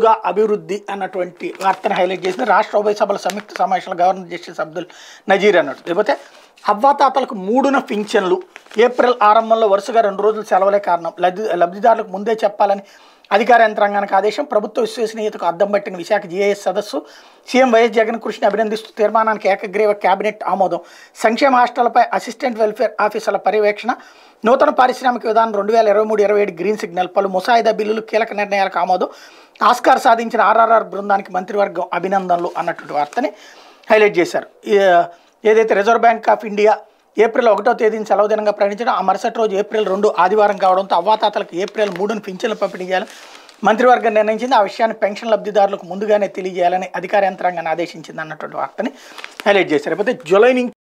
ముందుగా అభివృద్ధి అన్నటువంటి వార్తను హైలైట్ చేసింది రాష్ట్ర ఉభయ సభల సంయుక్త సమావేశంలో గవర్నర్ జస్టిస్ అబ్దుల్ నజీర్ అన్నాడు లేకపోతే అవ్వాతాతలకు మూడున పింఛన్లు ఏప్రిల్ ఆరంభంలో వరుసగా రెండు రోజులు సెలవులే కారణం లబ్ధి లబ్ధిదారులకు ముందే చెప్పాలని అధికార యంత్రాంగానికి ఆదేశం ప్రభుత్వ విశ్వసనీయతకు అద్దం పట్టిన విశాఖ జీఏఎస్ సదస్సు సీఎం వైఎస్ జగన్ కృషిని అభినందిస్తూ తీర్మానానికి ఏకగ్రీవ కేబినెట్ ఆమోదం సంక్షేమ హాస్టళ్లపై అసిస్టెంట్ వెల్ఫేర్ ఆఫీసర్ల పర్యవేక్షణ నూతన పారిశ్రామిక విధానం రెండు వేల ఇరవై మూడు ఇరవై ఏడు గ్రీన్ సిగ్నల్ పలు ముసాయిదా బిల్లులు కీలక నిర్ణయాలకు ఆమోదం ఆస్కార్ సాధించిన ఆర్ఆర్ఆర్ బృందానికి మంత్రివర్గం అభినందనలు అన్నటువంటి వార్తని హైలైట్ చేశారు ఈ- ఏదైతే Reserve Bank of India April ఒకటో తేదీని సెలవు దినంగా ప్రకటించడం ఆ మరుసటి రోజు ఏప్రిల్ రెండు ఆదివారం కావడంతో అవ్వాతాతలకు ఏప్రిల్ మూడున పింఛన్లు పంపిణీ చేయాలని మంత్రివర్గం నిర్ణయించింది ఆ విషయాన్ని పెన్షన్ లబ్ధిదారులకు ముందుగానే తెలియజేయాలని అధికార యంత్రాంగాన్ని ఆదేశించింది అన్నటువంటి వార్తని హైలైట్ చేశారు లేకపోతే జూలై నుంచి